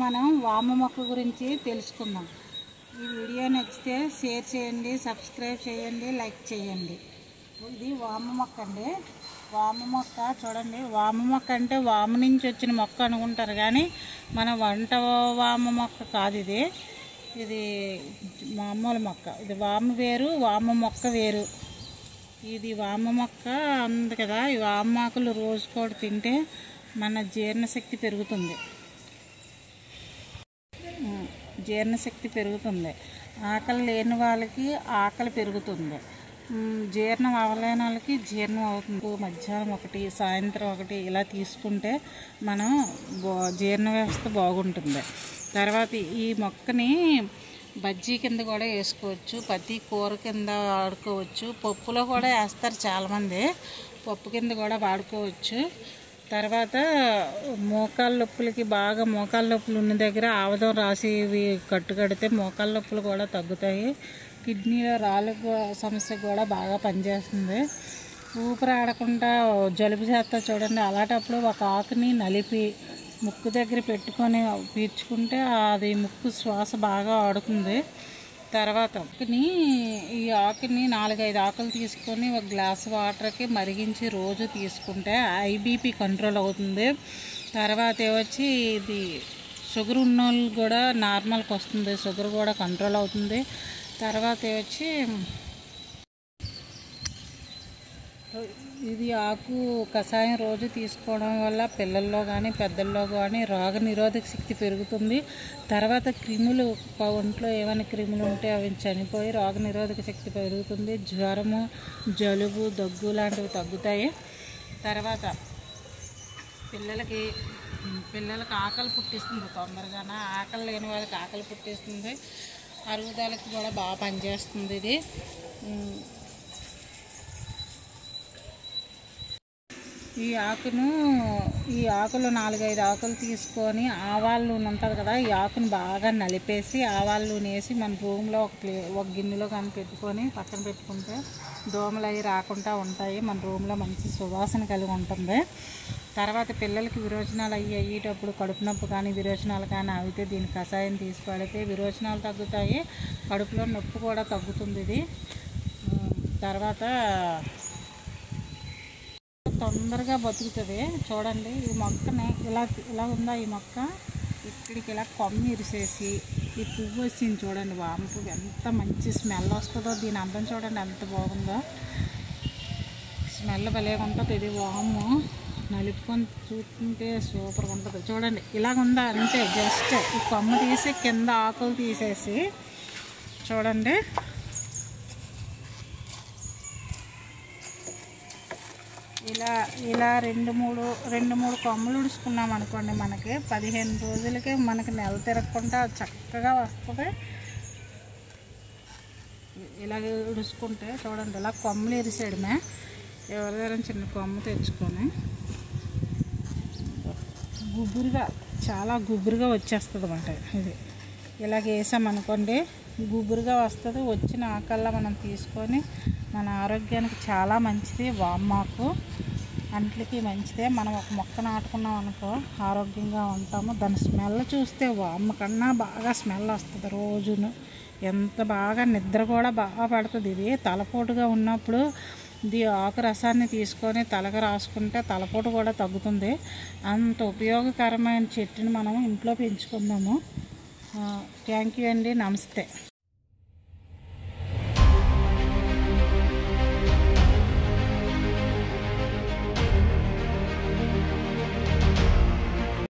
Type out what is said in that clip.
మనం వామ మొక్క గురించి తెలుసుకుందాం ఈ వీడియో నచ్చితే షేర్ చేయండి సబ్స్క్రైబ్ చేయండి లైక్ చేయండి ఇది వామ మొక్క అండి వామ మొక్క చూడండి వామ మొక్క అంటే వామ నుంచి వచ్చిన మొక్క అనుకుంటారు కానీ మన వంట వామ మొక్క కాదు ఇది ఇది మామూలు మొక్క ఇది వామ వేరు వామ మొక్క వేరు ఇది వామ మొక్క ఉంది కదా ఈ వామాకులు రోజు కూడా తింటే మన జీర్ణశక్తి పెరుగుతుంది ఉమ్, జీర్ణశక్తి పెరుగుతుంది ఆకలి లేని వాళ్ళకి ఆకలి పెరుగుతుంది ఉమ్, జీర్ణం అవ్వలేని వాళ్ళకి జీర్ణం అవుతుంది మధ్యాహ్నం ఒకటి సాయంత్రం ఒకటి ఇలా తీసుకుంటే మనం బా జీర్ణ వ్యవస్థ బాగుంటుంది తర్వాత ఈ మొక్కని బజ్జీ కింద కూడా వేసుకోవచ్చు ప్రతి కూర కింద వాడుకోవచ్చు పప్పులో కూడా వేస్తారు చాలామంది పప్పు కింద కూడా వాడుకోవచ్చు తర్వాత మోకాళ్ళ నొప్పులకి బాగా మోకాళ్ళ నొప్పులు ఉన్న దగ్గర ఆవదం రాసి ఇవి కట్టు కడితే మోకాళ్ళ నొప్పులు కూడా తగ్గుతాయి కిడ్నీలో రాళ్ళ గో- సమస్య కూడా బాగా పనిచేస్తుంది ఊపిరి ఆడకుండా జలుబు చేస్తా చూడండి అలాంటప్పుడు ఒక ఆకుని నలిపి ముక్కు దగ్గర పెట్టుకొని పీల్చుకుంటే అది ముక్కు శ్వాస బాగా ఆడుతుంది తర్వాత ఆకుని ఈ ఆకుని నాలుగైదు ఆకులు తీసుకొని ఒక గ్లాస్ వాటర్కి మరిగించి రోజు తీసుకుంటే ఐబీపీ కంట్రోల్ అవుతుంది తర్వాత వచ్చి ఇది షుగర్ ఉన్న వాళ్ళు కూడా నార్మల్కి వస్తుంది షుగర్ కూడా కంట్రోల్ అవుతుంది తర్వాత వచ్చి ఇది ఆకు కషాయం రోజు తీసుకోవడం వల్ల పిల్లల్లో కానీ పెద్దల్లో కానీ రోగ నిరోధక శక్తి పెరుగుతుంది తర్వాత క్రిములు ప- ఒంట్లో ఏమైనా క్రిములు ఉంటే అవి చనిపోయి రోగ నిరోధక శక్తి పెరుగుతుంది జ్వరము జలుబు దగ్గు లాంటివి తగ్గుతాయి తర్వాత పిల్లలకి పిల్లలకి ఆకలి పుట్టిస్తుంది తొందరగాన ఆకలి లేని వాళ్ళకి ఆకలి పుట్టిస్తుంది అరుగుదలకి కూడా బాగా పనిచేస్తుంది ఇది ఉమ్, ఈ ఆకును ఈ ఆకులు నాలుగైదు ఆకులు తీసుకొని ఆవాల నూనె ఉంటుంది కదా ఈ ఆకును బాగా నలిపేసి ఆవాల నూనె వేసి మన రూమ్లో ఒక ప్లే ఒక గిన్నెలో కానీ పెట్టుకొని పక్కన పెట్టుకుంటే దోమలు అవి రాకుండా ఉంటాయి మన రూమ్లో మంచి సువాసన కలిగి ఉంటుంది తర్వాత పిల్లలకి విరోచనాలు అయ్యి అయ్యేటప్పుడు కడుపు నొప్పి కానీ విరోచనాలు కానీ అయితే దీని కషాయం తీసి పడితే విరోచనాలు తగ్గుతాయి కడుపులో నొప్పి కూడా తగ్గుతుంది ఇది ఉమ్, తర్వాత తొందరగా బతుకుతుంది చూడండి ఈ మొక్కని ఇలా ఇలా ఉందా ఈ మొక్క ఇక్కడికి ఇలా కొమ్మ ఇరిసేసి ఈ పువ్వు వచ్చింది చూడండి వామ పువ్వు ఎంత మంచి స్మెల్ వస్తుందో దీని అందం చూడండి ఎంత బాగుందో స్మెల్ భలే ఉంటుంది ఇది వాము నలుపుకొని చూస్తుంటే సూపర్గా ఉంటుంది చూడండి ఇలాగ ఉందా అంతే జస్ట్ ఈ కొమ్మ తీసి కింద ఆకులు తీసేసి చూడండి ఇలా ఇలా రెండు మూడు రెండు మూడు కొమ్మలు ఉడుచుకున్నాం అనుకోండి మనకి పదిహేను రోజులకే మనకి నెల తిరగకుండా చక్కగా వస్తుంది ఇలాగ ఉడుచుకుంటే చూడండి ఇలా కొమ్మలు ఇరిసేయడమే ఎవరి దగ్గర చిన్న కొమ్మ తెచ్చుకొని గుబురుగా చాలా గుబురుగా వచ్చేస్తుంది అన్నమాట ఇది ఇలాగ వేసామనుకోండి గుబురుగా వస్తుంది వచ్చిన ఆకల్లా మనం తీసుకొని మన ఆరోగ్యానికి చాలా మంచిది వామ్మాకు అంట్లకి మంచిదే మనం ఒక మొక్క నాటుకున్నాం అనుకో ఆరోగ్యంగా ఉంటాము దాని స్మెల్ చూస్తే వామ్మ కన్నా బాగా స్మెల్ వస్తుంది రోజును ఎంత బాగా నిద్ర కూడా బాగా పడుతుంది ఇది తలపోటుగా ఉన్నప్పుడు ఇది ఆకు రసాన్ని తీసుకొని తలకు రాసుకుంటే తలపోటు కూడా తగ్గుతుంది అంత ఉపయోగకరమైన చెట్టుని మనం ఇంట్లో పెంచుకుందాము థ్యాంక్ యూ అండి నమస్తే